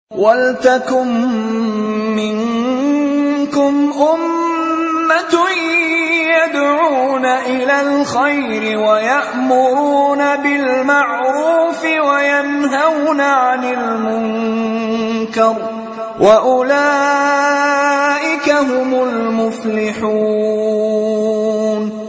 وَلْتَكُن مِّنكُمْ أُمَّةٌ يَدْعُونَ إِلَى الْخَيْرِ وَيَأْمُرُونَ بِالْمَعْرُوفِ وَيَنْهَوْنَ عَنِ الْمُنكَرِ ۚ وَأُولَٰئِكَ هُمُ الْمُفْلِحُونَ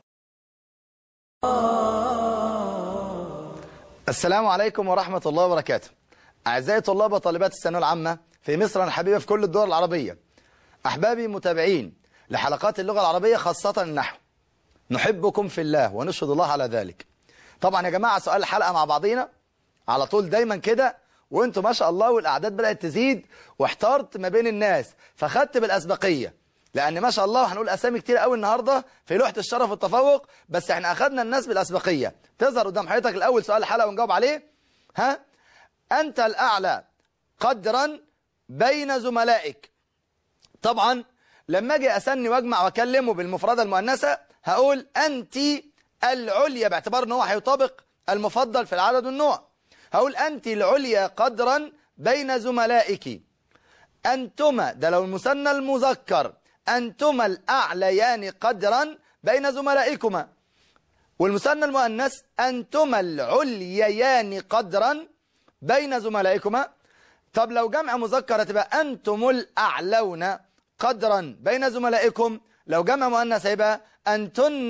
السلام عليكم ورحمة الله وبركاته أعزائي طلاب وطالبات الثانويه العامة في مصر الحبيبة في كل الدول العربية أحبابي متابعين لحلقات اللغة العربية خاصة النحو نحبكم في الله ونشهد الله على ذلك طبعا يا جماعة سؤال الحلقة مع بعضينا على طول دايما كده وانتم ما شاء الله والأعداد بدأت تزيد واحترت ما بين الناس فخدت بالأسبقية لأن ما شاء الله هنقول أسامي كتير قوي النهاردة في لوحة الشرف والتفوق بس احنا أخدنا الناس بالأسبقية تظهر قدام حضرتك الأول سؤال الحلقة ونجاوب عليه ها أنت الأعلى قدرا بين زملائك طبعا لما أجي أسني وأجمع وأكلمه بالمفردة المؤنثة هقول أنت العليا باعتبار أنه هيطابق المفضل في العدد والنوع هقول أنت العليا قدرا بين زملائك أنتما ده لو المثنى المذكر أنتما الأعليان قدرا بين زملائكما والمثنى المؤنث أنتما العليان قدرا بين زملائكما طب لو جمع مذكر تبقى أنتم الأعلون قدرا بين زملائكم لو جمع مؤنث هيبقى أنتن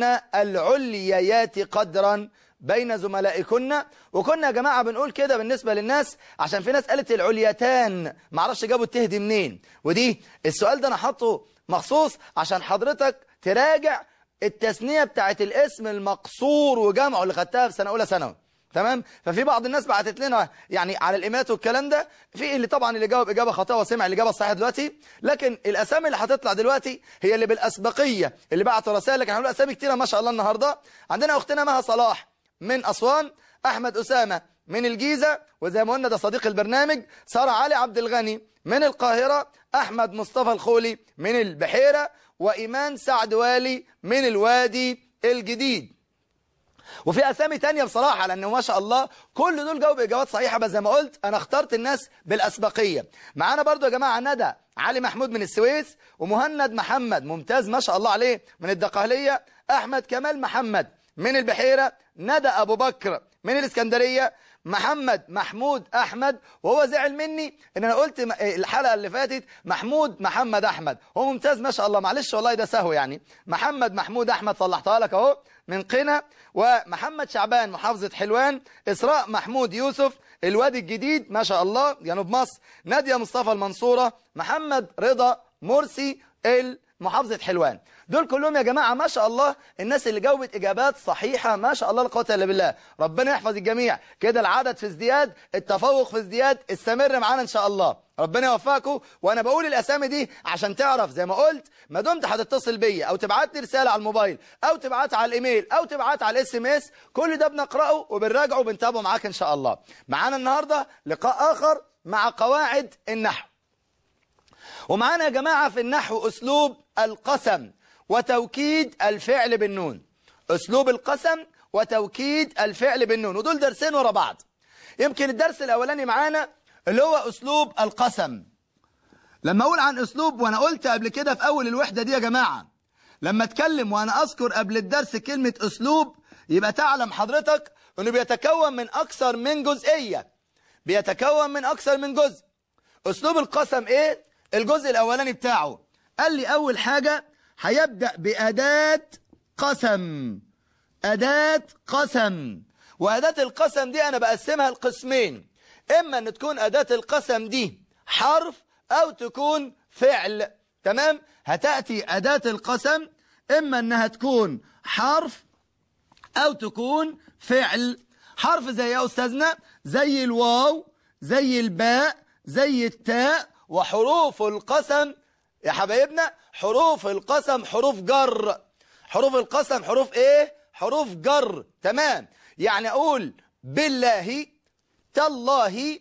العليات قدرا بين زملائكن وكنا يا جماعة بنقول كده بالنسبة للناس عشان في ناس قالت العليتان معرفش جابوا التهدي منين ودي السؤال ده أنا حاطه مخصوص عشان حضرتك تراجع التثنية بتاعت الاسم المقصور وجمعه اللي خدتها في سنة أولى ثانوي تمام ففي بعض الناس بعتت لنا يعني على الايميلات والكلام ده في اللي طبعا اللي جاوب اجابه خاطئه وسمع الاجابه الصحيحه دلوقتي لكن الاسامي اللي هتطلع دلوقتي هي اللي بالاسبقيه اللي بعتوا رسائل لكن هنقول اسامي كتيره ما شاء الله النهارده عندنا اختنا مها صلاح من اسوان احمد اسامه من الجيزه وزي ما قلنا ده صديق البرنامج ساره علي عبد الغني من القاهره احمد مصطفى الخولي من البحيره وايمان سعد والي من الوادي الجديد وفي اسامي تانية بصراحة لانه ما شاء الله كل دول جاوب اجابات صحيحة بس زي ما قلت انا اخترت الناس بالاسبقية معانا برضو يا جماعة ندى علي محمود من السويس ومهند محمد ممتاز ما شاء الله عليه من الدقهلية احمد كمال محمد من البحيرة ندى ابو بكر من الاسكندرية محمد محمود احمد وهو زعل مني ان انا قلت الحلقة اللي فاتت محمود محمد احمد هو ممتاز ما شاء الله معلش والله ده سهو يعني محمد محمود احمد صلحتها لك اهو من قنا ومحمد شعبان محافظة حلوان إسراء محمود يوسف الوادي الجديد ما شاء الله جنوب مصر نادية مصطفى المنصورة محمد رضا مرسي محافظة حلوان دول كلهم يا جماعة ما شاء الله الناس اللي جاوبت إجابات صحيحة ما شاء الله لا قوه إلا بالله ربنا يحفظ الجميع كده العدد في ازدياد التفوق في ازدياد استمر معانا إن شاء الله ربنا يوفقكم وانا بقول الاسامي دي عشان تعرف زي ما قلت ما دمت هتتصل بيا او تبعت لي رساله على الموبايل او تبعت على الايميل او تبعت على الاس ام اس كل ده بنقراه وبنراجعه وبنتابعه معاك ان شاء الله معانا النهارده لقاء اخر مع قواعد النحو ومعانا يا جماعه في النحو اسلوب القسم وتوكيد الفعل بالنون اسلوب القسم وتوكيد الفعل بالنون ودول درسين ورا بعض يمكن الدرس الاولاني معانا اللي هو أسلوب القسم لما أقول عن أسلوب وأنا قلت قبل كده في أول الوحدة دي يا جماعة لما أتكلم وأنا أذكر قبل الدرس كلمة أسلوب يبقى تعلم حضرتك أنه بيتكون من أكثر من جزئية بيتكون من أكثر من جزء أسلوب القسم إيه؟ الجزء الأولاني بتاعه قال لي أول حاجة هيبدأ بأداة قسم أداة قسم وأداة القسم دي أنا بقسمها لقسمين إما أن تكون أداة القسم دي حرف أو تكون فعل تمام هتأتي أداة القسم إما أنها تكون حرف أو تكون فعل حرف زي يا أستاذنا زي الواو زي الباء زي التاء وحروف القسم يا حبايبنا حروف القسم حروف جر حروف القسم حروف ايه حروف جر تمام يعني اقول بالله تالله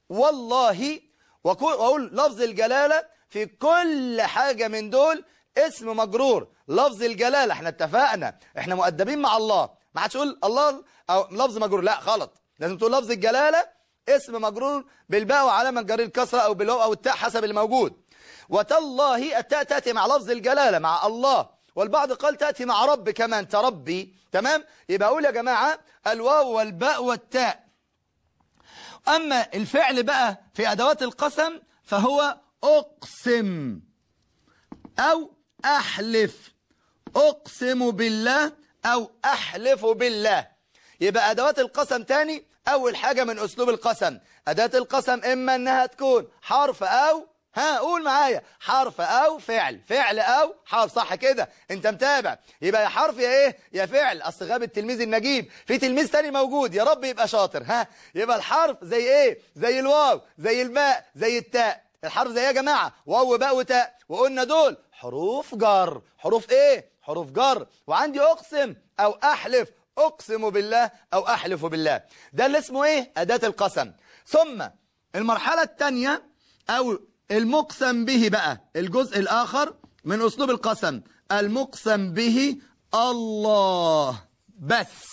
والله واقول لفظ الجلالة في كل حاجة من دول اسم مجرور لفظ الجلالة احنا اتفقنا احنا مؤدبين مع الله ما حدش يقول الله او لفظ مجرور لا غلط لازم تقول لفظ الجلالة اسم مجرور بالباء وعلامة جر الكسرة أو بالواو أو التاء حسب الموجود وتالله التاء تأتي مع لفظ الجلالة مع الله والبعض قال تأتي مع رب كمان تربي تمام يبقى أقول يا جماعة الواو والباء والتاء أما الفعل بقى في أدوات القسم فهو أقسم أو أحلف أقسم بالله أو أحلف بالله يبقى أدوات القسم تاني أول حاجة من أسلوب القسم أداة القسم إما أنها تكون حرف أو ها قول معايا حرف أو فعل فعل أو حرف صح كده أنت متابع يبقى يا حرف يا إيه يا فعل أصل غاب التلميذ النجيب في تلميذ تاني موجود يا رب يبقى شاطر ها يبقى الحرف زي إيه زي الواو زي الباء زي التاء الحرف زي إيه يا جماعة واو باء وتاء وقلنا دول حروف جر حروف إيه حروف جر وعندي أقسم أو أحلف أقسم بالله أو أحلف بالله ده اللي اسمه إيه أداة القسم ثم المرحلة الثانية أو المقسم به بقى الجزء الآخر من أسلوب القسم المقسم به الله بس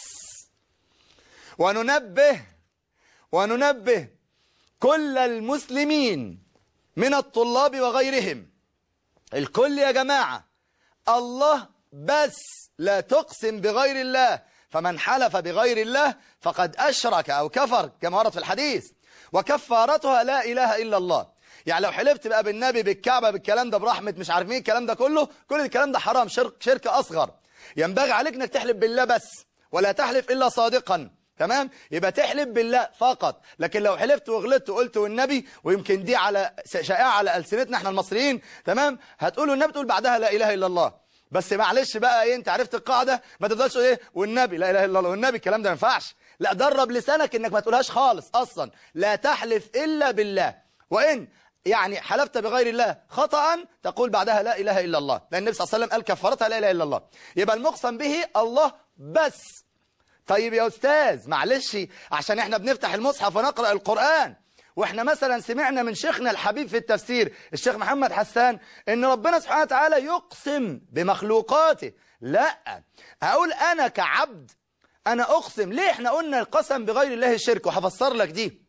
وننبه وننبه كل المسلمين من الطلاب وغيرهم الكل يا جماعة الله بس لا تقسم بغير الله فمن حلف بغير الله فقد أشرك أو كفر كما ورد في الحديث وكفارتها لا إله إلا الله يعني لو حلفت بقى بالنبي بالكعبة بالكلام ده برحمة مش عارف مين الكلام ده كله كل الكلام ده حرام شرك, شرك أصغر ينبغي عليك انك تحلف بالله بس ولا تحلف إلا صادقا تمام يبقى تحلف بالله فقط لكن لو حلفت وغلطت وقلت والنبي ويمكن دي على شائعة على ألسنتنا احنا المصريين تمام هتقولوا النبي تقول بعدها لا إله إلا الله بس معلش بقى ايه انت عرفت القاعدة ما تفضلش ايه والنبي لا اله الا الله والنبي الكلام ده ما ينفعش لا درب لسانك انك ما تقولهاش خالص اصلا لا تحلف الا بالله وان يعني حلفت بغير الله خطأ تقول بعدها لا اله الا الله لان النبي صلى الله عليه وسلم قال كفارتها لا اله الا الله يبقى المقسم به الله بس طيب يا استاذ معلش عشان احنا بنفتح المصحف ونقرأ القرآن واحنا مثلا سمعنا من شيخنا الحبيب في التفسير الشيخ محمد حسان ان ربنا سبحانه وتعالى يقسم بمخلوقاته لا هقول انا كعبد انا اقسم ليه احنا قلنا القسم بغير الله الشرك وهفسر لك دي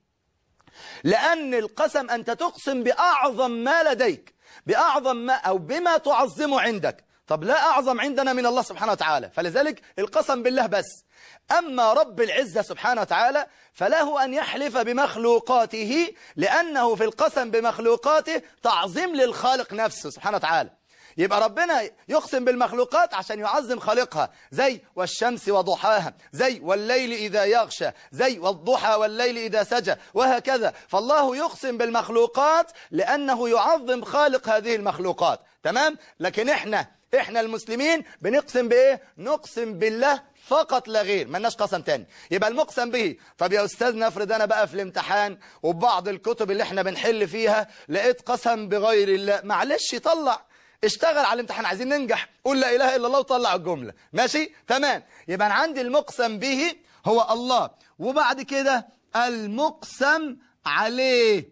لان القسم انت تقسم باعظم ما لديك باعظم ما او بما تعظمه عندك طب لا اعظم عندنا من الله سبحانه وتعالى فلذلك القسم بالله بس أما رب العزة سبحانه وتعالى فله أن يحلف بمخلوقاته لأنه في القسم بمخلوقاته تعظيم للخالق نفسه سبحانه وتعالى يبقى ربنا يقسم بالمخلوقات عشان يعظم خالقها زي والشمس وضحاها زي والليل إذا يغشى زي والضحى والليل إذا سجى وهكذا فالله يقسم بالمخلوقات لأنه يعظم خالق هذه المخلوقات تمام لكن احنا احنا المسلمين بنقسم بايه نقسم بالله فقط لا غير ملناش قسم تاني يبقى المقسم به طب يا استاذ نفرض انا بقى في الامتحان وبعض الكتب اللي احنا بنحل فيها لقيت قسم بغير الله معلش طلع اشتغل على الامتحان عايزين ننجح قول لا اله الا الله وطلع الجملة ماشي تمام يبقى انا عندي المقسم به هو الله وبعد كده المقسم عليه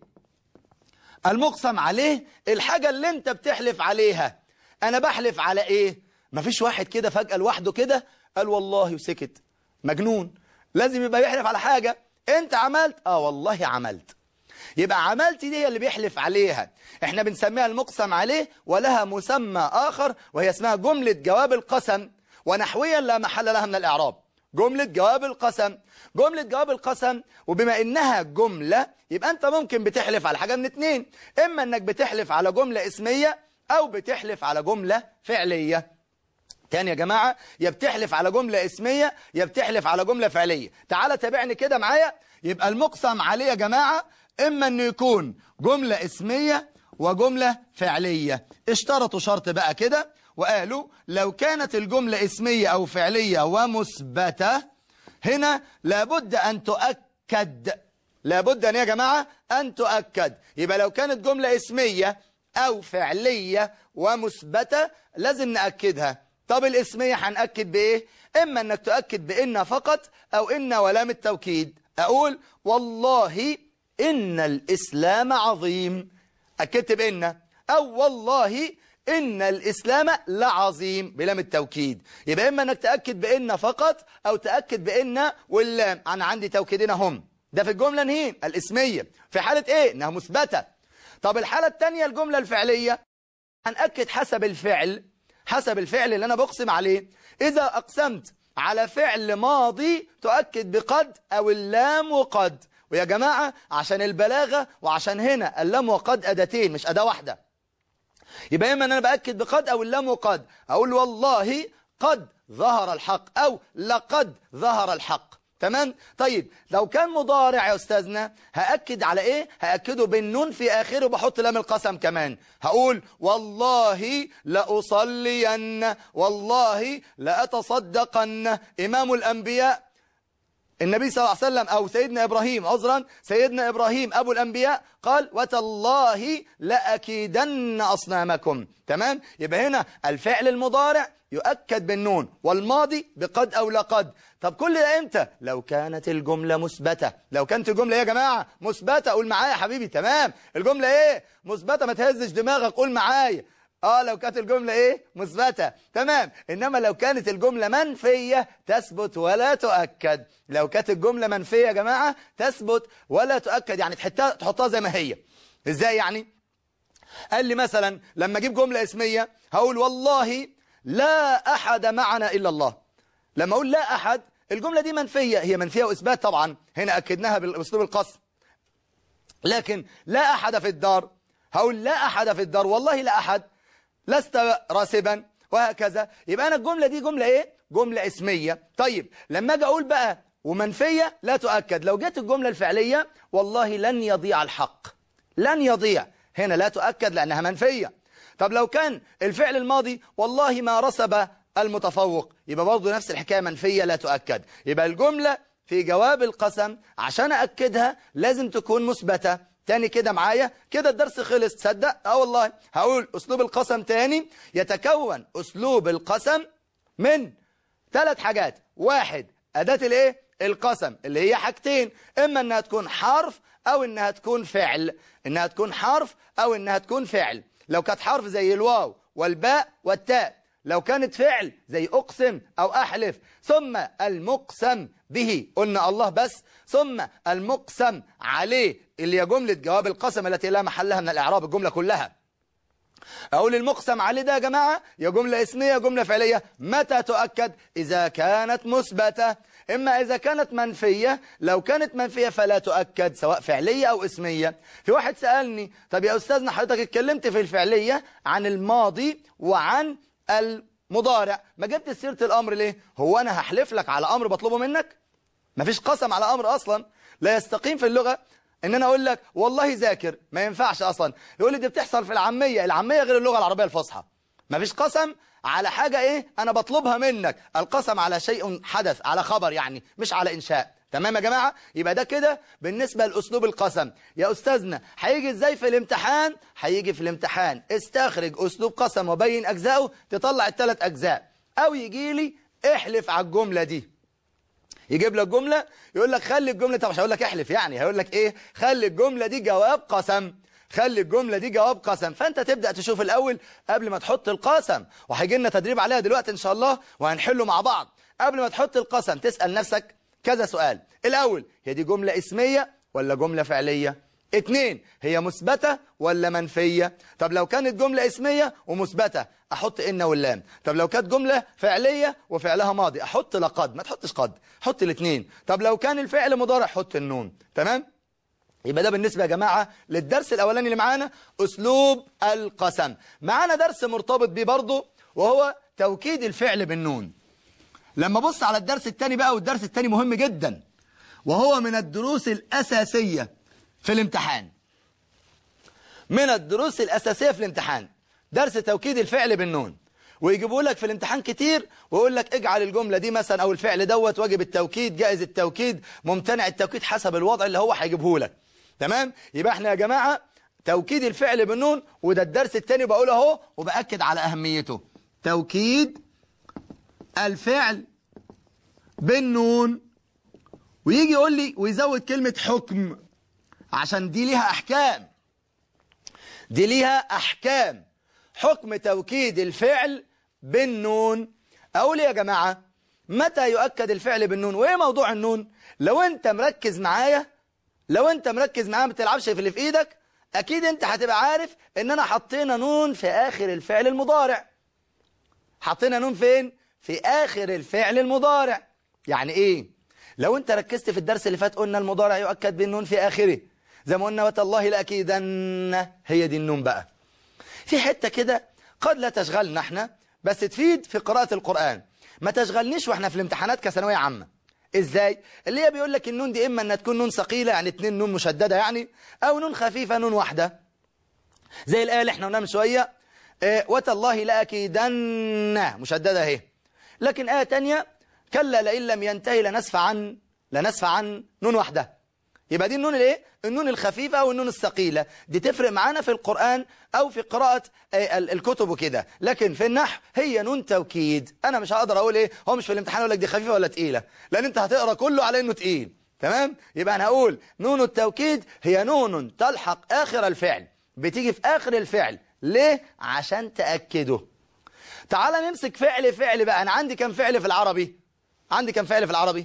المقسم عليه الحاجة اللي انت بتحلف عليها انا بحلف على ايه مفيش واحد كده فجأة لوحده كده قال والله وسكت مجنون لازم يبقى يحلف على حاجة انت عملت اه والله عملت يبقى عملت دي هي اللي بيحلف عليها احنا بنسميها المقسم عليه ولها مسمى اخر وهي اسمها جملة جواب القسم ونحويا لا محل لها من الاعراب جملة جواب القسم جملة جواب القسم وبما انها جملة يبقى انت ممكن بتحلف على حاجة من اتنين اما انك بتحلف على جملة اسمية او بتحلف على جملة فعلية تاني يا جماعة يا بتحلف على جملة اسمية يا بتحلف على جملة فعلية تعال تابعني كده معايا يبقى المقسم عليه يا جماعة اما انه يكون جملة اسمية وجملة فعلية اشترطوا شرط بقى كده وقالوا لو كانت الجملة اسمية او فعلية ومثبتة هنا لابد ان تؤكد لابد ان يا جماعة ان تؤكد يبقى لو كانت جملة اسمية او فعلية ومثبتة لازم نأكدها طب الاسمية هنأكد بإيه؟ إما أنك تؤكد بإن فقط أو إن ولام التوكيد أقول والله إن الإسلام عظيم أكدت بإن أو والله إن الإسلام لعظيم بلام التوكيد يبقى إما أنك تأكد بإن فقط أو تأكد بإن واللام أنا عندي توكيدين هم ده في الجملة نهين الاسمية في حالة ايه انها مثبتة طب الحالة التانية الجملة الفعلية هنأكد حسب الفعل حسب الفعل اللي انا بقسم عليه اذا اقسمت على فعل ماضي تؤكد بقد او اللام وقد ويا جماعة عشان البلاغة وعشان هنا اللام وقد أداتين مش أداة واحدة يبقى إما أن أنا بأكد بقد أو اللام وقد أقول والله قد ظهر الحق أو لقد ظهر الحق تمام طيب لو كان مضارع يا أستاذنا هأكد على إيه هأكده بالنون في آخره بحط لام القسم كمان هقول والله لأصلين والله لأتصدقن إمام الأنبياء النبي صلى الله عليه وسلم أو سيدنا إبراهيم عذرا سيدنا إبراهيم أبو الأنبياء قال وتالله لأكيدن أصنامكم تمام يبقى هنا الفعل المضارع يؤكد بالنون والماضي بقد أو لقد طب كل ده امتى لو كانت الجملة مثبتة لو كانت الجملة يا جماعة مثبتة قول معايا يا حبيبي تمام الجملة ايه مثبتة ما تهزش دماغك قول معايا اه لو كانت الجملة ايه مثبتة تمام انما لو كانت الجملة منفية تثبت ولا تؤكد لو كانت الجملة منفية يا جماعة تثبت ولا تؤكد يعني تحطها تحطها زي ما هي ازاي يعني قال لي مثلا لما اجيب جملة اسمية هقول والله لا احد معنا الا الله لما اقول لا احد الجملة دي منفية هي منفية واثبات طبعا هنا اكدناها باسلوب القصر لكن لا احد في الدار هقول لا احد في الدار والله لا احد لست راسبا وهكذا يبقى أنا الجملة دي جملة إيه؟ جملة اسمية طيب لما أجي أقول بقى ومنفية لا تؤكد لو جت الجملة الفعلية والله لن يضيع الحق لن يضيع هنا لا تؤكد لأنها منفية طب لو كان الفعل الماضي والله ما رسب المتفوق يبقى برضه نفس الحكاية منفية لا تؤكد يبقى الجملة في جواب القسم عشان أأكدها لازم تكون مثبتة تاني كده معايا كده الدرس خلص تصدق اه والله هقول اسلوب القسم تاني يتكون اسلوب القسم من ثلاث حاجات واحد اداة الايه القسم اللي هي حاجتين اما انها تكون حرف او انها تكون فعل انها تكون حرف او انها تكون فعل لو كانت حرف زي الواو والباء والتاء لو كانت فعل زي أقسم أو أحلف ثم المقسم به قلنا الله بس ثم المقسم عليه اللي هي جملة جواب القسم التي لا محلها من الإعراب الجملة كلها أقول المقسم عليه ده يا جماعة يا جملة اسمية يا جملة فعلية متى تؤكد إذا كانت مثبتة إما إذا كانت منفية لو كانت منفية فلا تؤكد سواء فعلية أو اسمية في واحد سألني طب يا أستاذنا حضرتك اتكلمت في الفعلية عن الماضي وعن المضارع ما جبت سيرة الأمر ليه هو أنا هحلف لك على أمر بطلبه منك مفيش قسم على أمر أصلا لا يستقيم في اللغة ان انا اقول لك والله ذاكر ما ينفعش اصلا يقول لي دي بتحصل في العامية العامية غير اللغة العربية الفصحى مفيش قسم على حاجة ايه انا بطلبها منك القسم على شيء حدث على خبر يعني مش على انشاء تمام يا جماعة يبقى ده كده بالنسبة لأسلوب القسم يا أستاذنا هيجي ازاي في الامتحان هيجي في الامتحان استخرج أسلوب قسم وبين أجزائه تطلع الثلاث أجزاء أو يجي لي احلف على الجملة دي يجيب لك جملة يقول لك خلي الجملة طب مش هقول لك احلف يعني هيقول لك ايه خلي الجملة دي جواب قسم خلي الجملة دي جواب قسم فانت تبدأ تشوف الاول قبل ما تحط القسم وهيجي لنا تدريب عليها دلوقتي ان شاء الله وهنحله مع بعض قبل ما تحط القسم تسأل نفسك كذا سؤال الاول هي دي جملة اسمية ولا جملة فعلية اتنين هي مثبتة ولا منفية طب لو كانت جملة اسمية ومثبتة احط ان واللام طب لو كانت جملة فعلية وفعلها ماضي احط لقد ما تحطش قد حط الاثنين طب لو كان الفعل مضارع حط النون تمام يبقى ده بالنسبة يا جماعة للدرس الأولاني اللي معانا أسلوب القسم معانا درس مرتبط بيه برضه وهو توكيد الفعل بالنون لما بص على الدرس الثاني بقى والدرس الثاني مهم جدا وهو من الدروس الأساسية في الامتحان من الدروس الأساسية في الامتحان درس توكيد الفعل بالنون ويجيبوا لك في الامتحان كتير ويقول لك اجعل الجملة دي مثلا او الفعل دوت واجب التوكيد جائز التوكيد ممتنع التوكيد حسب الوضع اللي هو هيجيبه لك تمام يبقى احنا يا جماعة توكيد الفعل بالنون وده الدرس التاني بقوله اهو وبأكد على اهميته توكيد الفعل بالنون ويجي يقول لي ويزود كلمة حكم عشان دي ليها احكام دي ليها احكام حكم توكيد الفعل بالنون اقول يا جماعة متى يؤكد الفعل بالنون وايه موضوع النون لو انت مركز معايا لو انت مركز معايا ما بتلعبش في اللي في ايدك اكيد انت هتبقى عارف ان انا حطينا نون في اخر الفعل المضارع حطينا نون فين في اخر الفعل المضارع يعني ايه لو انت ركزت في الدرس اللي فات قلنا المضارع يؤكد بالنون في اخره زي ما قلنا وتالله لاكيدن هي دي النون بقى في حته كده قد لا تشغلنا احنا بس تفيد في قراءه القران ما تشغلنيش واحنا في الامتحانات كثانويه عامه ازاي اللي هي بيقول لك النون دي اما انها تكون نون ثقيله يعني اتنين نون مشدده يعني او نون خفيفه نون واحده زي الايه اللي احنا قلناها من شويه اه وتالله لاكيدن مشدده اهي لكن ايه تانية كلا لئن لم ينتهي لنسفع عن لنسفع عن نون واحده يبقى دي النون الايه النون الخفيفه او النون الثقيله دي تفرق معانا في القران او في قراءه اه الكتب وكده لكن في النحو هي نون توكيد انا مش هقدر اقول ايه هو مش في الامتحان اقول لك دي خفيفه ولا تقيله لان انت هتقرا كله على انه تقيل تمام يبقى انا هقول نون التوكيد هي نون تلحق اخر الفعل بتيجي في اخر الفعل ليه عشان تاكده تعال نمسك فعل فعل بقى انا عندي كم فعل في العربي عندي كم فعل في العربي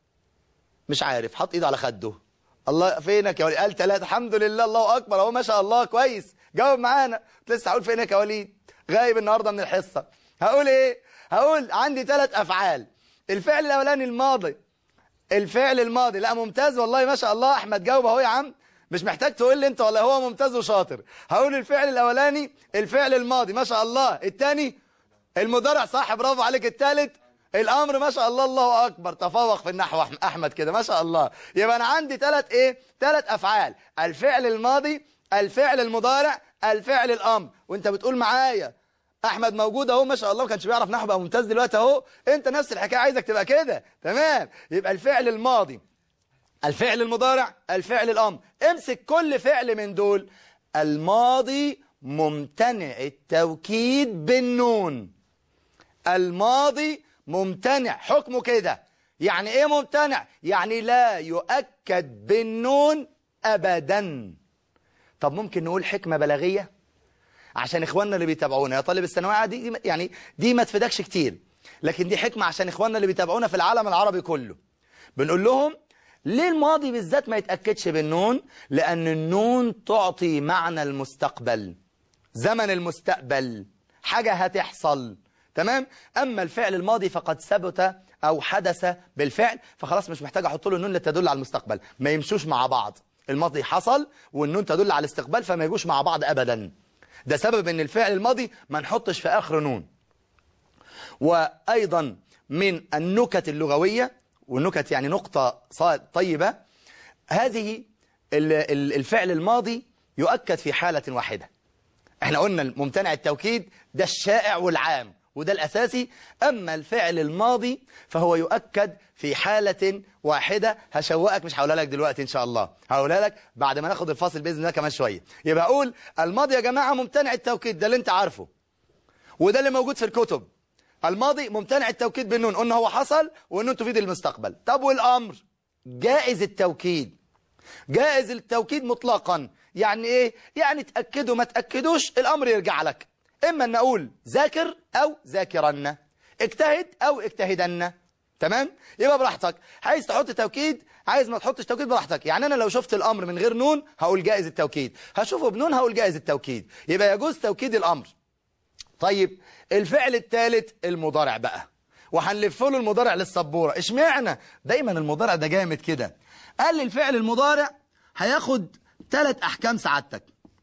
مش عارف حط ايده على خده الله فينك يا وليد قال ثلاثة الحمد لله الله أكبر أهو ما شاء الله كويس جاوب معانا لسه هقول فينك يا وليد غايب النهاردة من الحصة هقول إيه هقول عندي ثلاث أفعال الفعل الأولاني الماضي الفعل الماضي لا ممتاز والله ما شاء الله أحمد جاوب أهو يا عم مش محتاج تقول لي أنت ولا هو ممتاز وشاطر هقول الفعل الأولاني الفعل الماضي ما شاء الله الثاني المضارع صح برافو عليك الثالث الامر ما شاء الله الله اكبر تفوق في النحو احمد كده ما شاء الله يبقى انا عندي ثلاث ايه ثلاث افعال الفعل الماضي الفعل المضارع الفعل الامر وانت بتقول معايا احمد موجود اهو ما شاء الله ما كانش بيعرف نحو بقى ممتاز دلوقتي اهو انت نفس الحكايه عايزك تبقى كده تمام يبقى الفعل الماضي الفعل المضارع الفعل الامر امسك كل فعل من دول الماضي ممتنع التوكيد بالنون الماضي ممتنع حكمه كده يعني ايه ممتنع يعني لا يؤكد بالنون ابدا طب ممكن نقول حكمة بلاغية عشان اخواننا اللي بيتابعونا يا طالب الثانويه دي يعني دي ما تفيدكش كتير لكن دي حكمة عشان اخواننا اللي بيتابعونا في العالم العربي كله بنقول لهم ليه الماضي بالذات ما يتأكدش بالنون لأن النون تعطي معنى المستقبل زمن المستقبل حاجة هتحصل تمام أما الفعل الماضي فقد ثبت أو حدث بالفعل فخلاص مش محتاج أحط له النون اللي تدل على المستقبل ما يمشوش مع بعض الماضي حصل والنون تدل على الاستقبال فما يجوش مع بعض أبدا ده سبب ان الفعل الماضي ما نحطش في آخر نون وأيضا من النكت اللغوية والنكت يعني نقطة طيبة هذه الفعل الماضي يؤكد في حالة واحدة احنا قلنا ممتنع التوكيد ده الشائع والعام وده الأساسي أما الفعل الماضي فهو يؤكد في حالة واحدة هشوقك مش هقولها لك دلوقتي إن شاء الله هقولها لك بعد ما ناخد الفاصل بإذن الله كمان شوية يبقى أقول الماضي يا جماعة ممتنع التوكيد ده اللي أنت عارفه وده اللي موجود في الكتب الماضي ممتنع التوكيد بالنون قلنا هو حصل والنون تفيد المستقبل طب والأمر جائز التوكيد جائز التوكيد مطلقا يعني إيه يعني تأكدوا ما تأكدوش الأمر يرجع لك إما أن أقول ذاكر أو ذاكرن اجتهد أو اجتهدن تمام يبقى براحتك عايز تحط توكيد عايز ما تحطش توكيد براحتك يعني أنا لو شفت الأمر من غير نون هقول جائز التوكيد هشوفه بنون هقول جائز التوكيد يبقى يجوز توكيد الأمر طيب الفعل الثالث المضارع بقى وهنلف له المضارع للسبورة اشمعنى دايما المضارع ده جامد كده قال لي الفعل المضارع هياخد ثلاث أحكام سعادتك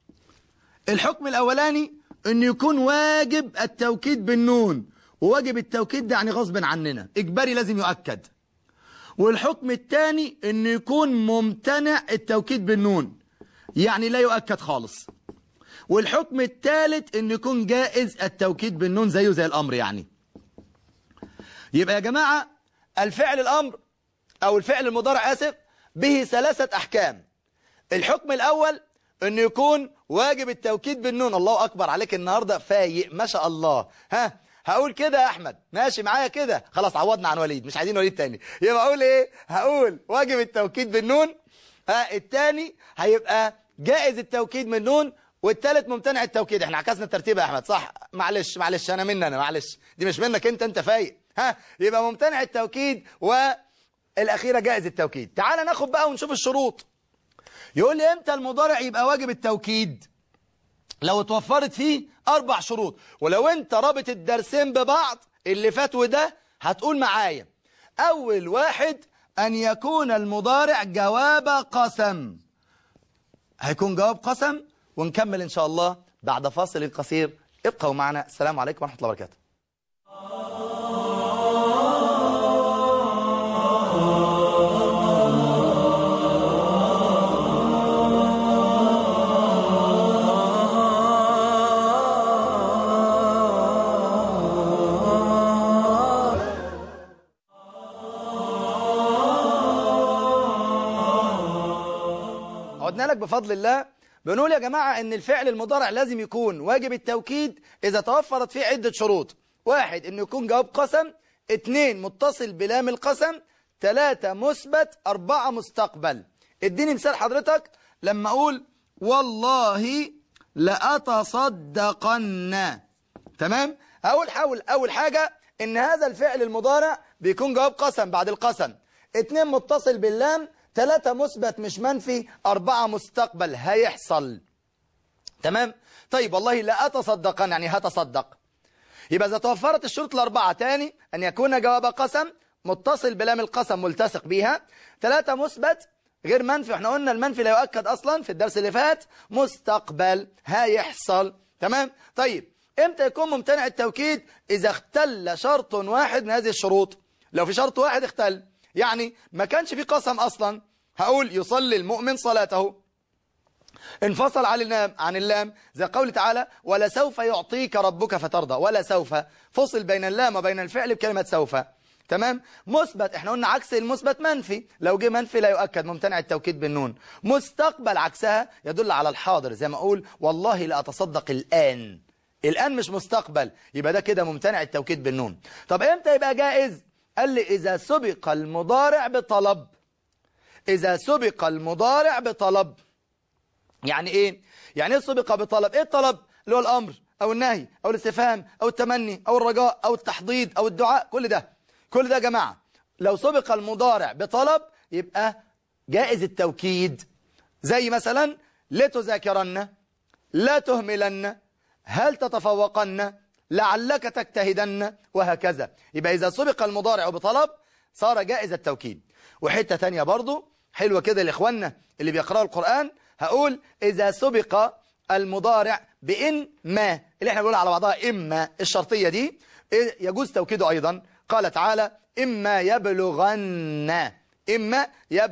الحكم الأولاني أن يكون واجب التوكيد بالنون وواجب التوكيد ده يعني غصب عننا إجباري لازم يؤكد والحكم الثاني أن يكون ممتنع التوكيد بالنون يعني لا يؤكد خالص والحكم الثالث أن يكون جائز التوكيد بالنون زيه زي الأمر يعني يبقى يا جماعة الفعل الأمر أو الفعل المضارع آسف به ثلاثة أحكام الحكم الأول أن يكون واجب التوكيد بالنون الله أكبر عليك النهاردة فايق ما شاء الله ها هقول كده يا أحمد ماشي معايا كده خلاص عوضنا عن وليد مش عايزين وليد تاني يبقى أقول إيه هقول واجب التوكيد بالنون ها التاني هيبقى جائز التوكيد من نون والتالت ممتنع التوكيد احنا عكسنا الترتيب يا احمد صح معلش معلش انا مني انا معلش دي مش منك انت انت فايق ها يبقى ممتنع التوكيد والاخيره جائز التوكيد تعال ناخد بقى ونشوف الشروط يقول لي امتى المضارع يبقى واجب التوكيد لو اتوفرت فيه أربع شروط ولو أنت رابط الدرسين ببعض اللي فات وده هتقول معايا أول واحد أن يكون المضارع جواب قسم هيكون جواب قسم ونكمل إن شاء الله بعد فاصل قصير ابقوا معنا السلام عليكم ورحمة الله وبركاته عدنا لك بفضل الله بنقول يا جماعة ان الفعل المضارع لازم يكون واجب التوكيد اذا توفرت فيه عدة شروط واحد انه يكون جواب قسم اتنين متصل بلام القسم تلاتة مثبت اربعة مستقبل اديني مثال حضرتك لما اقول والله لأتصدقن تمام اول حاول اول حاجة ان هذا الفعل المضارع بيكون جواب قسم بعد القسم اتنين متصل باللام تلاتة مثبت مش منفي أربعة مستقبل هيحصل تمام طيب والله لا أتصدقن يعني هتصدق يبقى إذا توفرت الشروط الأربعة تاني أن يكون جواب قسم متصل بلام القسم ملتصق بيها ثلاثة مثبت غير منفي احنا قلنا المنفي لا يؤكد أصلا في الدرس اللي فات مستقبل هيحصل تمام طيب امتى يكون ممتنع التوكيد إذا اختل شرط واحد من هذه الشروط لو في شرط واحد اختل يعني ما كانش في قسم أصلا هقول يصلي المؤمن صلاته انفصل عن اللام عن اللام زي قول تعالى ولا سوف يعطيك ربك فترضى ولا سوف فصل بين اللام وبين الفعل بكلمة سوف تمام مثبت احنا قلنا عكس المثبت منفي لو جه منفي لا يؤكد ممتنع التوكيد بالنون مستقبل عكسها يدل على الحاضر زي ما اقول والله لا اتصدق الآن الآن مش مستقبل يبقى ده كده ممتنع التوكيد بالنون طب امتى يبقى جائز قال لي إذا سبق المضارع بطلب إذا سبق المضارع بطلب يعني إيه؟ يعني إيه سبق بطلب؟ إيه الطلب؟ اللي هو الأمر أو النهي أو الاستفهام أو التمني أو الرجاء أو التحضيض أو الدعاء كل ده كل ده يا جماعة لو سبق المضارع بطلب يبقى جائز التوكيد زي مثلا لتذاكرن لا تهملن هل تتفوقن لعلك تجتهدن وهكذا يبقى إذا سبق المضارع بطلب صار جائز التوكيد وحتة تانية برضو حلوة كده لإخواننا اللي بيقرأوا القرآن هقول إذا سبق المضارع بإن ما اللي احنا بنقول على بعضها إما الشرطية دي يجوز توكيده أيضا قال تعالى إما يبلغن إما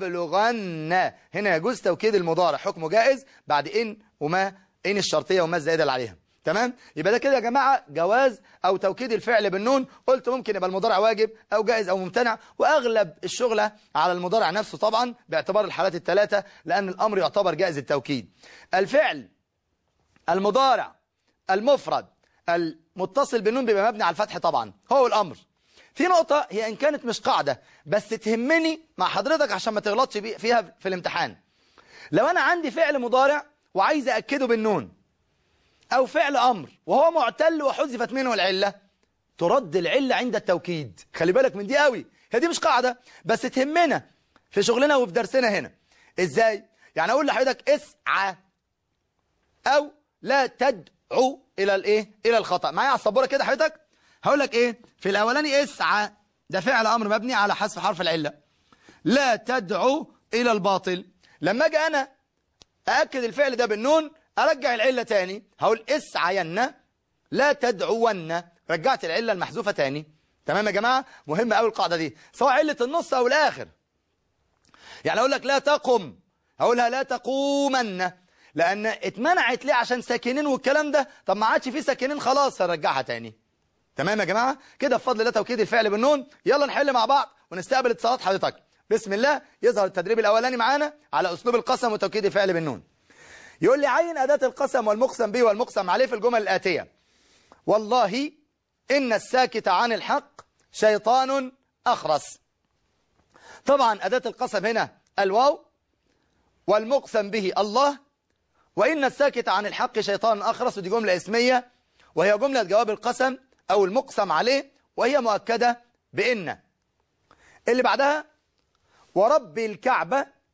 يبلغن هنا يجوز توكيد المضارع حكمه جائز بعد إن وما إن الشرطية وما الزائدة اللي عليها تمام يبقى ده كده يا جماعة جواز أو توكيد الفعل بالنون قلت ممكن يبقى المضارع واجب أو جائز أو ممتنع وأغلب الشغلة على المضارع نفسه طبعا باعتبار الحالات الثلاثة لأن الأمر يعتبر جائز التوكيد الفعل المضارع المفرد المتصل بالنون بيبقى مبني على الفتح طبعا هو الأمر في نقطة هي إن كانت مش قاعدة بس تهمني مع حضرتك عشان ما تغلطش فيها في الامتحان لو أنا عندي فعل مضارع وعايز أكده بالنون أو فعل أمر وهو معتل وحذفت منه العلة ترد العلة عند التوكيد خلي بالك من دي قوي هي دي مش قاعدة بس تهمنا في شغلنا وفي درسنا هنا إزاي؟ يعني أقول لحضرتك اسعى أو لا تدعو إلى الإيه؟ إلى الخطأ معايا على السبورة كده حضرتك هقول لك إيه؟ في الأولاني اسعى ده فعل أمر مبني على حذف حرف العلة لا تدعو إلى الباطل لما أجي أنا أأكد الفعل ده بالنون أرجع العلة تاني هقول اسعين لا تدعون رجعت العلة المحذوفة تاني تمام يا جماعة مهمة قوي القاعدة دي سواء علة النص أو الآخر يعني أقول لك لا تقم هقولها لا تقومن لأن اتمنعت ليه عشان ساكنين والكلام ده طب ما عادش فيه ساكنين خلاص هنرجعها تاني تمام يا جماعة كده بفضل الله توكيد الفعل بالنون يلا نحل مع بعض ونستقبل اتصالات حضرتك بسم الله يظهر التدريب الأولاني معانا على أسلوب القسم وتوكيد الفعل بالنون يقول لي عين أداة القسم والمقسم به والمقسم عليه في الجمل الآتية والله إن الساكت عن الحق شيطان أخرس طبعا أداة القسم هنا الواو والمقسم به الله وإن الساكت عن الحق شيطان أخرس ودي جملة اسمية وهي جملة جواب القسم أو المقسم عليه وهي مؤكدة بإن اللي بعدها ورب الكعبة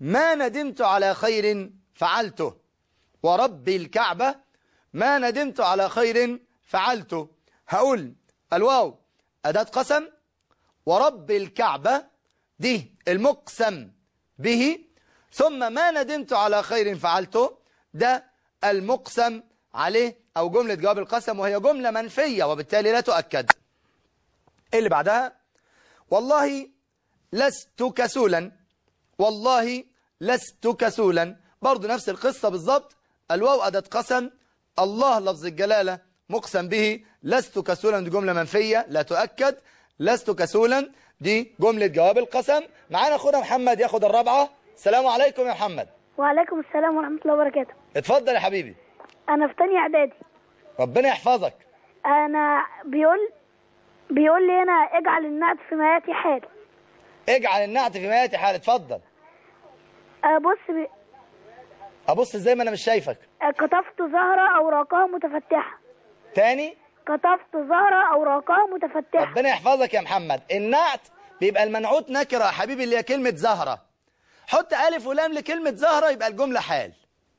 ما ندمت على خير فعلته ورب الكعبة ما ندمت على خير فعلته هقول الواو أداة قسم ورب الكعبة دي المقسم به ثم ما ندمت على خير فعلته ده المقسم عليه أو جملة جواب القسم وهي جملة منفية وبالتالي لا تؤكد إيه اللي بعدها والله لست كسولا والله لست كسولا برضو نفس القصة بالضبط الواو أداة قسم الله لفظ الجلالة مقسم به لست كسولا دي جملة منفية لا تؤكد لست كسولا دي جملة جواب القسم معانا أخونا محمد ياخد الرابعة السلام عليكم يا محمد وعليكم السلام ورحمة الله وبركاته اتفضل يا حبيبي أنا في تانية إعدادي ربنا يحفظك أنا بيقول بيقول لي هنا اجعل النعت في مياتي حال اجعل النعت في مياتي حال اتفضل أه بص بي... ابص ازاي ما انا مش شايفك أه كتفت زهرة أوراقها متفتحة تاني كتفت زهرة أوراقها متفتحة ربنا يحفظك يا محمد النعت بيبقى المنعوت نكره يا حبيبي اللي هي كلمه زهره حط الف ولام لكلمه زهره يبقى الجمله حال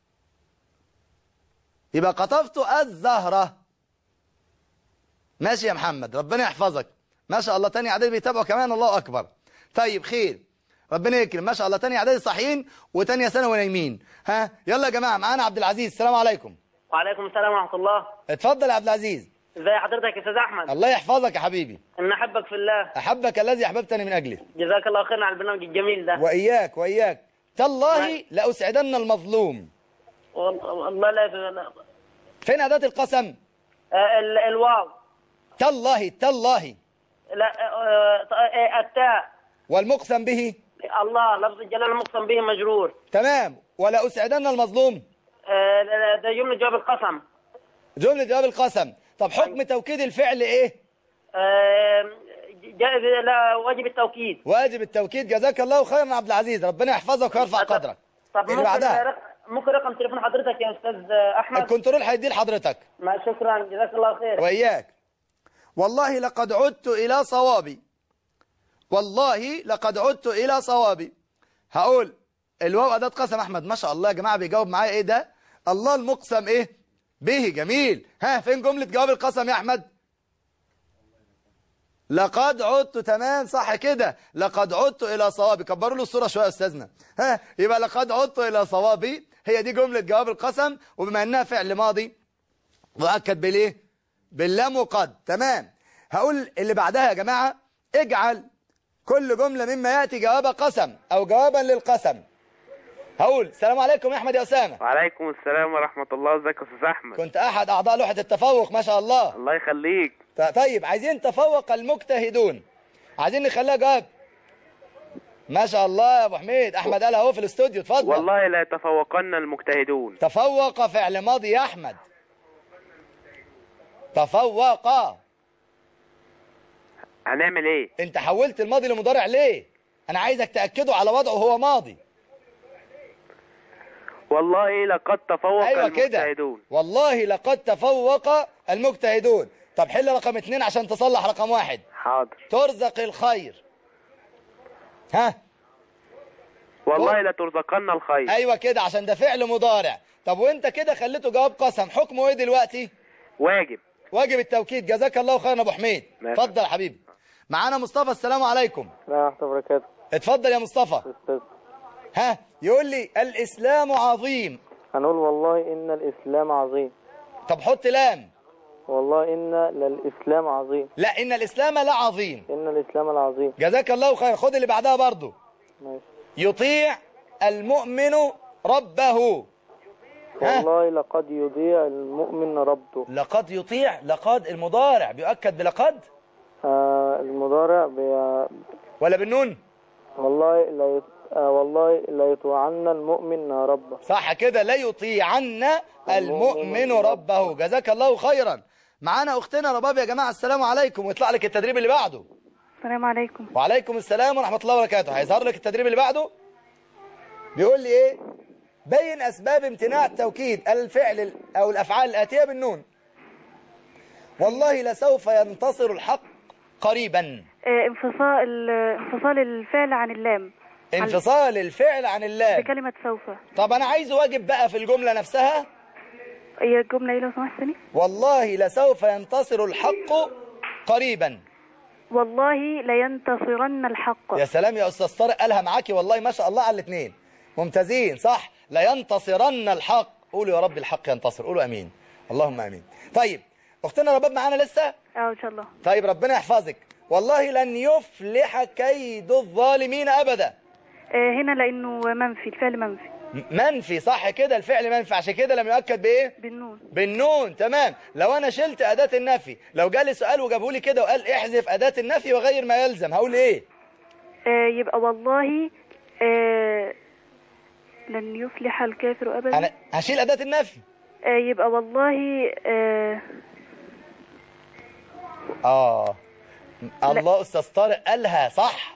يبقى قطفت الزهره ماشي يا محمد ربنا يحفظك ما شاء الله تاني اعدادي بيتابعوا كمان الله اكبر طيب خير ربنا يكرم ما شاء الله تاني اعدادي صاحيين وتانية ثانوي نايمين ها يلا يا جماعه معانا عبد العزيز السلام عليكم وعليكم السلام ورحمة الله اتفضل يا عبد العزيز ازي حضرتك يا استاذ احمد الله يحفظك يا حبيبي ان احبك في الله احبك الذي احببتني من اجله جزاك الله خيرا على البرنامج الجميل ده وإياك وإياك تالله لأسعدن المظلوم وال- والله لا لا- فين أداة القسم آه، ال- الواو تالله تالله لا آه، آه، التاء والمقسم به الله لفظ الجلال المقسم به مجرور تمام ولا أسعدن المظلوم آه، لا- ده جملة جواب القسم جملة جواب القسم طب حكم توكيد الفعل إيه آه، جاء لا واجب التوكيد واجب التوكيد جزاك الله خيرا يا عبد العزيز ربنا يحفظك ويرفع قدرك طب اللي ممكن بعدها رق- ممكن رقم تليفون حضرتك يا استاذ احمد الكنترول هيديه لحضرتك ما شكرا جزاك الله خير وإياك والله لقد عدت إلى صوابي والله لقد عدت إلى صوابي هقول الواو أداة قسم أحمد ما شاء الله يا جماعة بيجاوب معايا إيه ده الله المقسم إيه به جميل ها فين جملة جواب القسم يا أحمد لقد عدت تمام صح كده لقد عدت إلى صوابي كبروا له الصورة شوية يا أستاذنا ها يبقى لقد عدت إلى صوابي هي دي جملة جواب القسم وبما أنها فعل ماضي مؤكد بالايه باللام وقد تمام هقول اللي بعدها يا جماعة اجعل كل جملة مما يأتي جواب قسم او جوابا للقسم هقول السلام عليكم يا احمد يا اسامة وعليكم السلام ورحمة الله ازيك يا استاذ احمد كنت احد اعضاء لوحة التفوق ما شاء الله الله يخليك ط- طيب عايزين تفوق المجتهدون عايزين نخليها جواب ما شاء الله يا ابو حميد احمد قال اهو في الاستوديو اتفضل والله لا يتفوقن المجتهدون تفوق فعل ماضي يا احمد تفوق هنعمل ايه انت حولت الماضي لمضارع ليه انا عايزك تاكده على وضعه هو ماضي والله لقد تفوق ايوه كده المجتهدون والله لقد تفوق المجتهدون طب حل رقم اتنين عشان تصلح رقم واحد حاضر ترزق الخير ها والله لترزقن الخير ايوه كده عشان ده فعل مضارع طب وانت كده خليته جواب قسم حكمه ايه دلوقتي واجب واجب التوكيد جزاك الله خيرا يا ابو حميد ماشي. اتفضل يا حبيبي معانا مصطفى السلام عليكم ورحمة الله وبركاته اتفضل يا مصطفى استاذ ها يقول لي الاسلام عظيم هنقول والله ان الاسلام عظيم طب حط لام والله ان للاسلام عظيم لا ان الاسلام لا عظيم ان الاسلام العظيم جزاك الله خير خد اللي بعدها برضو ماشي يطيع المؤمن ربه ها؟ والله لقد يضيع المؤمن ربه لقد يطيع لقد المضارع بيؤكد بلقد آه المضارع بي... ولا بالنون والله لا يت... آه والله لا يطوعن المؤمن ربه صح كده لا يطيعن المؤمن ربه جزاك الله خيرا معانا اختنا رباب يا جماعه السلام عليكم ويطلع لك التدريب اللي بعده السلام عليكم وعليكم السلام ورحمه الله وبركاته هيظهر لك التدريب اللي بعده بيقول لي ايه بين اسباب امتناع توكيد الفعل ال- او الافعال الاتيه بالنون والله لسوف ينتصر الحق قريبا آه، انفصال انفصال الفعل عن اللام انفصال الفعل عن الله بكلمة سوف طب انا عايز واجب بقى في الجملة نفسها هي الجملة ايه لو سمحت ثاني والله لسوف ينتصر الحق قريبا والله لينتصرن الحق يا سلام يا استاذ طارق قالها معاكي والله ما شاء الله على الاثنين ممتازين صح لينتصرن الحق قولوا يا رب الحق ينتصر قولوا امين اللهم امين طيب اختنا رباب معانا لسه اه ان شاء الله طيب ربنا يحفظك والله لن يفلح كيد الظالمين ابدا آه هنا لانه منفي الفعل منفي م- منفي صح كده الفعل منفي عشان كده لم يؤكد بايه بالنون بالنون تمام لو انا شلت اداه النفي لو جالي سؤال وجابه لي كده وقال احذف اداه النفي وغير ما يلزم هقول ايه آه يبقى والله آه لن يفلح الكافر ابدا انا هشيل اداه النفي آه يبقى والله آه اه الله استاذ طارق قالها صح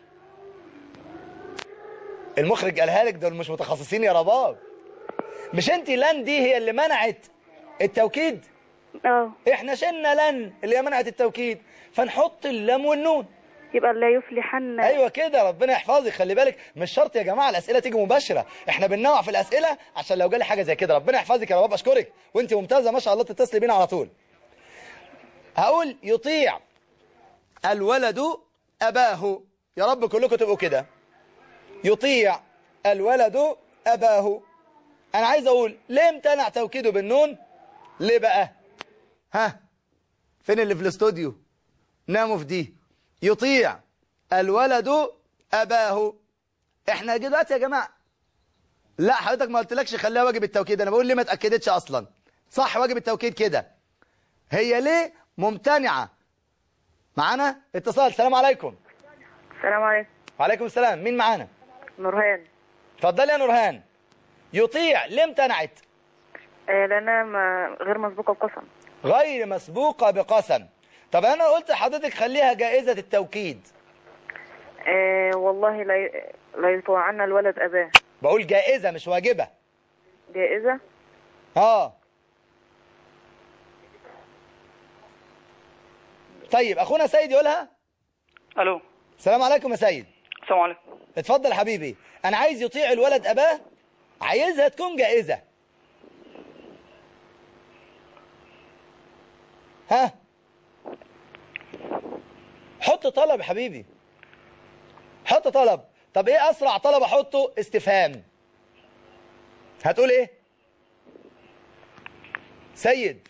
المخرج قالها لك دول مش متخصصين يا رباب مش انت لن دي هي اللي منعت التوكيد اه احنا شلنا لن اللي هي منعت التوكيد فنحط اللام والنون يبقى لا يفلحن ايوه كده ربنا يحفظك خلي بالك مش شرط يا جماعه الاسئله تيجي مباشره احنا بننوع في الاسئله عشان لو جالي حاجه زي كده ربنا يحفظك يا رباب اشكرك وانت ممتازه ما شاء الله تتصلي بينا على طول هقول يطيع الولد اباه يا رب كلكم تبقوا كده يطيع الولد اباه انا عايز اقول ليه امتنع توكيده بالنون ليه بقى ها فين اللي في الاستوديو ناموا في دي يطيع الولد أباه احنا دلوقتي يا جماعة لا حضرتك ما قلتلكش خليها واجب التوكيد انا بقول ليه ما اتأكدتش اصلا صح واجب التوكيد كده هي ليه ممتنعة معانا اتصال السلام عليكم السلام عليكم وعليكم السلام مين معانا نورهان اتفضلي يا نورهان يطيع ليه امتنعت آه لانها ما غير مسبوقة بقسم غير مسبوقة بقسم طب انا قلت لحضرتك خليها جائزة التوكيد آه والله لا ي- لا يطوعن الولد اباه بقول جائزة مش واجبة جائزة اه طيب اخونا سيد يقولها الو السلام عليكم يا سيد السلام عليكم اتفضل حبيبي انا عايز يطيع الولد اباه عايزها تكون جائزة ها حط طلب يا حبيبي حط طلب طب ايه اسرع طلب احطه استفهام هتقول ايه سيد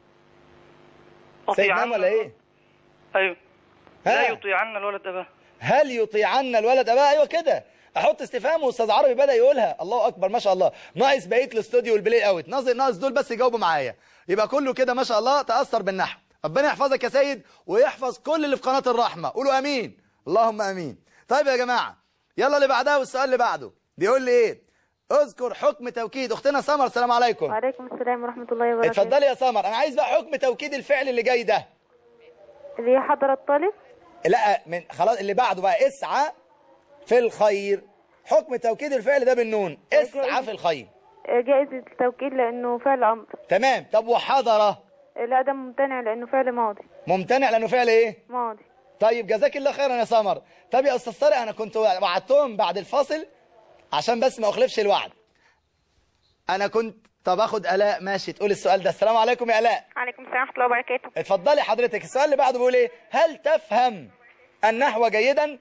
سيد نام ولا ايه ايوه ها؟ لا يطيعن الولد اباه هل يطيعن الولد اباه ايوه كده احط استفهام واستاذ عربي بدا يقولها الله اكبر ما شاء الله ناقص بقيه الاستوديو والبلاي اوت ناقص ناقص دول بس يجاوبوا معايا يبقى كله كده ما شاء الله تاثر بالنحو ربنا يحفظك يا سيد ويحفظ كل اللي في قناه الرحمه قولوا امين اللهم امين طيب يا جماعه يلا اللي بعدها والسؤال اللي بعده بيقول لي ايه اذكر حكم توكيد اختنا سمر السلام عليكم وعليكم السلام ورحمة الله وبركاته اتفضلي يا سمر انا عايز بقى حكم توكيد الفعل اللي جاي ده اللي هي حضر الطالب لا من خلاص اللي بعده بقى اسعى في الخير حكم توكيد الفعل ده بالنون اسعى في الخير آه، جائزة التوكيد لأنه فعل أمر تمام طب وحضر آه، لا ده ممتنع لأنه فعل ماضي ممتنع لانه فعل ايه ماضي طيب جزاك الله خيرا يا سمر طب يا استاذ طارق انا كنت وعدتهم بعد الفاصل عشان بس ما اخلفش الوعد انا كنت طب اخد الاء ماشي تقول السؤال ده السلام عليكم يا الاء عليكم السلام ورحمة الله وبركاته اتفضلي حضرتك السؤال اللي بعده بيقول ايه هل تفهم النحو جيدا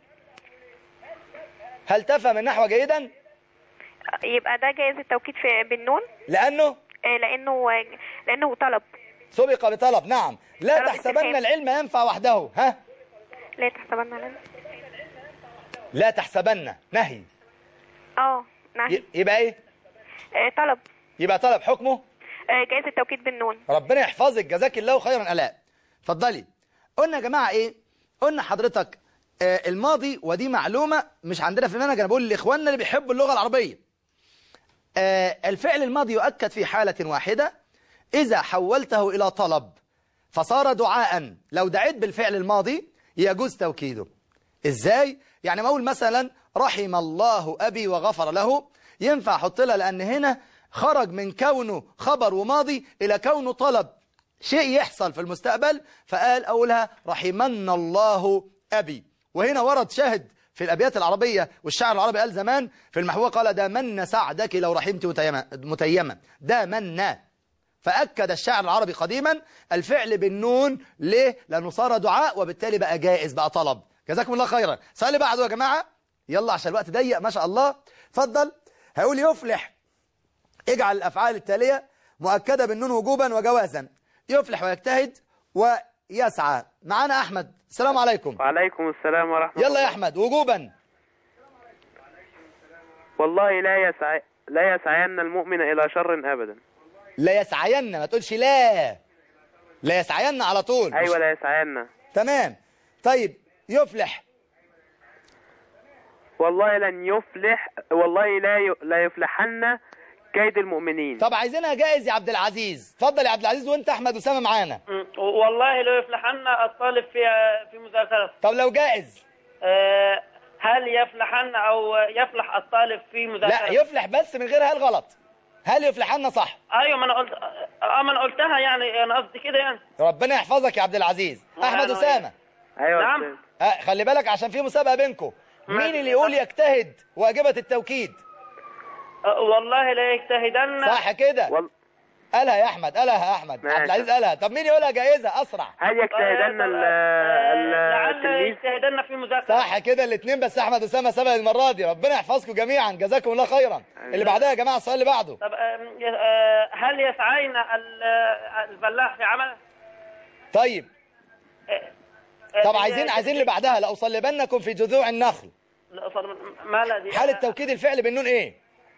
هل تفهم النحو جيدا يبقى ده جائزة توكيد في بالنون لانه آه، لأنه لأنه طلب سبق بطلب نعم لا طلب تحسبن استفهام. العلم ينفع وحده ها لا تحسبن لنا لا تحسبن نهي اه نعم ي- يبقى ايه آه، طلب يبقى طلب حكمه آه، جائزة توكيد بالنون ربنا يحفظك جزاك الله خيرا الاء اتفضلي قلنا يا جماعه ايه قلنا حضرتك آه الماضي ودي معلومه مش عندنا في المنهج انا بقول لاخواننا اللي بيحبوا اللغه العربيه آه الفعل الماضي يؤكد في حاله واحده اذا حولته الى طلب فصار دعاء لو دعيت بالفعل الماضي يجوز توكيده ازاي يعني ما اقول مثلا رحم الله ابي وغفر له ينفع احط لها لان هنا خرج من كونه خبر وماضي الى كونه طلب شيء يحصل في المستقبل فقال اولها رحمن الله ابي وهنا ورد شاهد في الأبيات العربية والشعر العربي قال زمان في المحوى قال دا من سعدك لو رحمت متيمة, متيمة دا من فأكد الشعر العربي قديما الفعل بالنون ليه؟ لأنه صار دعاء وبالتالي بقى جائز بقى طلب جزاكم الله خيرا السؤال اللي بعده يا جماعة يلا عشان الوقت ضيق ما شاء الله اتفضل هيقول يفلح اجعل الأفعال التالية مؤكدة بالنون وجوبا وجوازا يفلح ويجتهد ويسعى معانا أحمد السلام عليكم وعليكم السلام ورحمة يلا الله يا أحمد وجوبا والله لا يسعى لا يسعين المؤمن إلى شر أبدا لا يسعين ما تقولش لا لا يسعين على طول مش- أيوة لا يسعين تمام طيب يفلح والله لن يفلح والله لا ي... لا يفلحن كيد المؤمنين طب عايزينها جائز يا عبد العزيز اتفضل يا عبد العزيز وانت احمد اسامه معانا م. والله لو يفلحن الطالب في في مذاكرته طب لو جائز آه، هل يفلحن او يفلح الطالب في لا مذاكرته يفلح بس من غير هل غلط هل يفلحن صح ايوه ما انا قلت اه ما انا قلتها يعني انا قصدي كده يعني ربنا يحفظك يا عبد العزيز احمد أنا اسامه أيوة نعم. أستاذ. آه خلي بالك عشان في مسابقه بينكم مين ماشي. اللي يقول يجتهد واجبه التوكيد آه، والله لا يجتهدن صح كده وال... قالها يا احمد قالها يا احمد ماشي. عبد العزيز قالها طب مين يقولها جائزه اسرع هل يجتهدن ال... آه، ال- لعل التلميذ يجتهدن في مذاكرة صح كده الاثنين بس احمد اسامه سبق المره دي ربنا يحفظكم جميعا جزاكم الله خيرا اللي بعدها يا جماعه السؤال اللي بعده طب آم، ي- آه، هل يسعين ال- آه، الفلاح في عمله؟ طيب آه، طب دي- عايزين عايزين اللي بعدها لاصلبنكم في جذوع النخل لا، صار- ما لا دي حال التوكيد الفعل بالنون ايه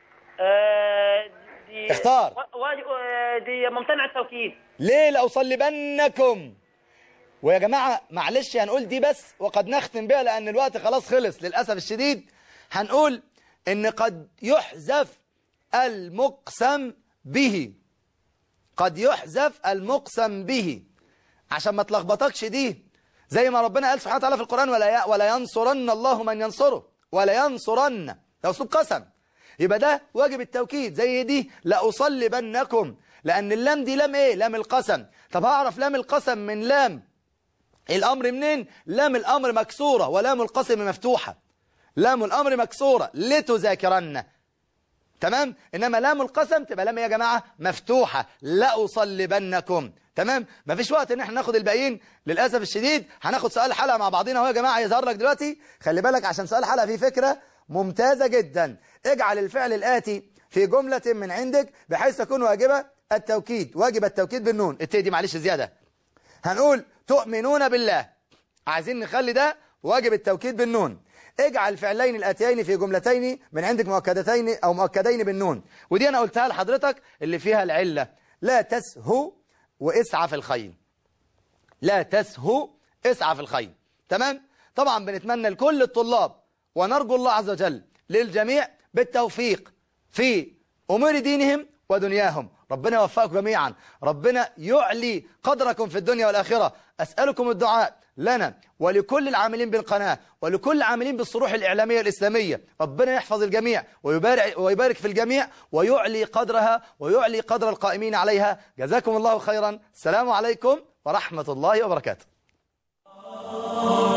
آه، دي اختار. و- واجب- آه، دي ممتنع التوكيد ليه لاصلبنكم ويا جماعه معلش هنقول دي بس وقد نختم بها لان الوقت خلاص خلص للاسف الشديد هنقول ان قد يحذف المقسم به قد يحذف المقسم به عشان ما تلخبطكش دي زي ما ربنا قال سبحانه وتعالى في القرآن ولا ي- ولا ينصرن الله من ينصره ولا ينصرن ده اسلوب قسم يبقى ده واجب التوكيد زي دي لأصلبنكم لأن اللام دي لام ايه لام القسم طب هعرف لام القسم من لام الأمر منين لام الأمر مكسورة ولام القسم مفتوحة لام الأمر مكسورة لتذاكرن تمام انما لام القسم تبقى لام إيه يا جماعه مفتوحه لاصلبنكم تمام مفيش وقت ان احنا ناخد الباقيين للاسف الشديد هناخد سؤال حلقه مع بعضينا اهو يا جماعه يظهر لك دلوقتي خلي بالك عشان سؤال حلقه فيه فكره ممتازه جدا اجعل الفعل الاتي في جمله من عندك بحيث تكون واجبه التوكيد واجب التوكيد بالنون التاء دي معلش زياده هنقول تؤمنون بالله عايزين نخلي ده واجب التوكيد بالنون اجعل الفعلين الاتيين في جملتين من عندك مؤكدتين او مؤكدين بالنون ودي انا قلتها لحضرتك اللي فيها العله لا تسهو واسعى في الخيل لا تسهو اسعى في الخيل تمام طبعا بنتمنى لكل الطلاب ونرجو الله عز وجل للجميع بالتوفيق في امور دينهم ودنياهم ربنا يوفقكم جميعا ربنا يعلي قدركم في الدنيا والآخرة أسألكم الدعاء لنا ولكل العاملين بالقناة ولكل العاملين بالصروح الإعلامية الإسلامية ربنا يحفظ الجميع ويبارك, ويبارك في الجميع ويعلي قدرها ويعلي قدر القائمين عليها جزاكم الله خيرا السلام عليكم ورحمة الله وبركاته